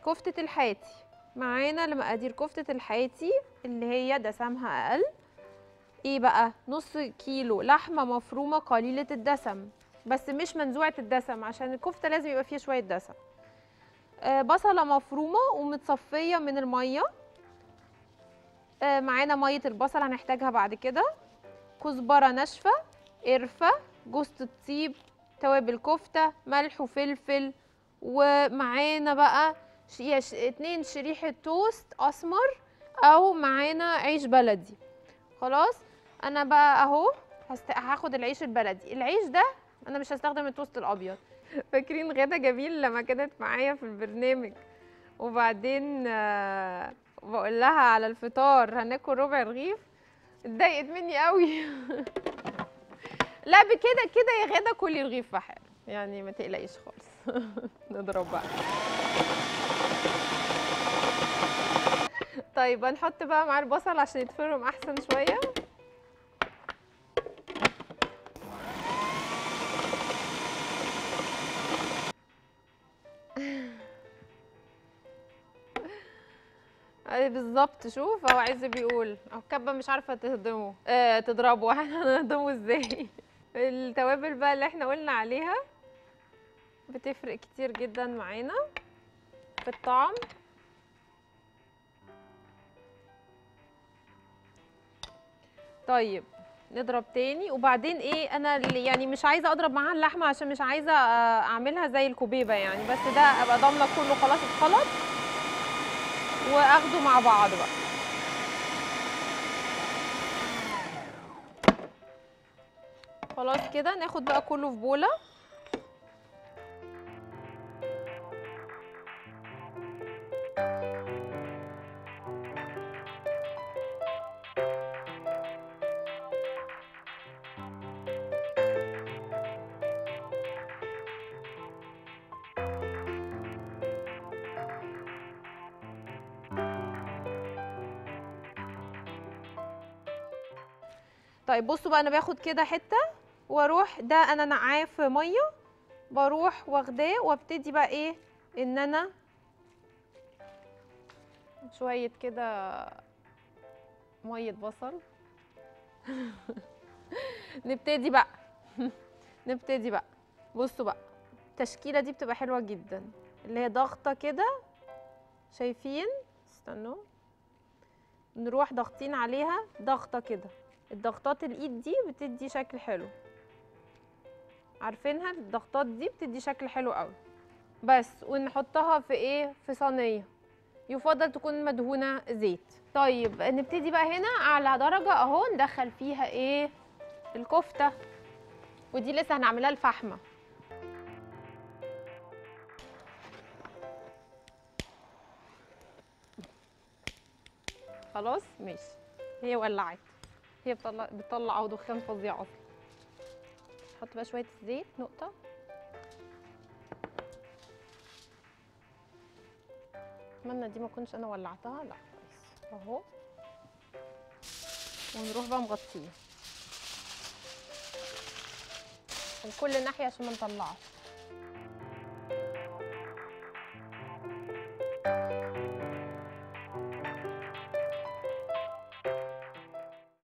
كفتة الحياتي معانا لمقادير كفتة الحياتي اللي هي دسمها أقل ايه بقى نص كيلو لحمة مفرومة قليلة الدسم بس مش منزوعة الدسم عشان الكفتة لازم يبقى فيها شوية دسم آه بصلة مفرومة ومتصفية من المية آه معانا مية البصل هنحتاجها بعد كده كزبرة ناشفة قرفة جوز الطيب توابل كفتة ملح وفلفل ومعانا بقى ش- يا ش- اتنين شريحة توست أسمر أو معانا عيش بلدي خلاص أنا بقى أهو هست... هاخد العيش البلدي العيش ده أنا مش هستخدم التوست الأبيض فاكرين غدا جميل لما كانت معايا في البرنامج وبعدين آه، بقول لها على الفطار هناكل ربع رغيف اتضايقت مني قوي لا بكده كده يا غدا كلي رغيف في حال يعني ما تقلقيش خالص نضرب بقى طيب هنحط بقى مع البصل عشان يتفرم احسن شويه اي بالظبط شوف هو عايز بيقول اهو الكبه مش عارفه تهضمه آه تضربه احنا هنهضمه ازاي التوابل بقى اللي احنا قلنا عليها بتفرق كتير جدا معانا في الطعم طيب نضرب تاني وبعدين ايه انا اللي يعني مش عايزه اضرب معاها اللحمه عشان مش عايزه آه، اعملها زي الكوبيبه يعني بس ده ابقى ضامنه كله خلاص اتخلط واخده مع بعض بقى خلاص كده ناخد بقى كله في بوله طيب بصوا بقى انا باخد كده حته واروح ده انا نقعاه في ميه بروح واخداه وابتدي بقى ايه ان انا شويه كده ميه بصل نبتدي بقى نبتدي بقى بصوا بقى التشكيله دي بتبقى حلوه جدا اللي هي ضغطه كده شايفين استنوا نروح ضاغطين عليها ضغطه كده الضغطات الايد دي بتدي شكل حلو عارفينها الضغطات دي بتدي شكل حلو قوي بس ونحطها في ايه في صينيه يفضل تكون مدهونه زيت طيب نبتدي بقى هنا على درجه اهو ندخل فيها ايه الكفته ودي لسه هنعملها الفحمه خلاص ماشي هي ولعت هي بتطلع بتطلع اهو دخان فظيع اصلا نحط بقى شويه زيت نقطه اتمنى دي ما اكونش انا ولعتها لا كويس اهو ونروح بقى مغطيه من كل ناحيه عشان ما نطلعش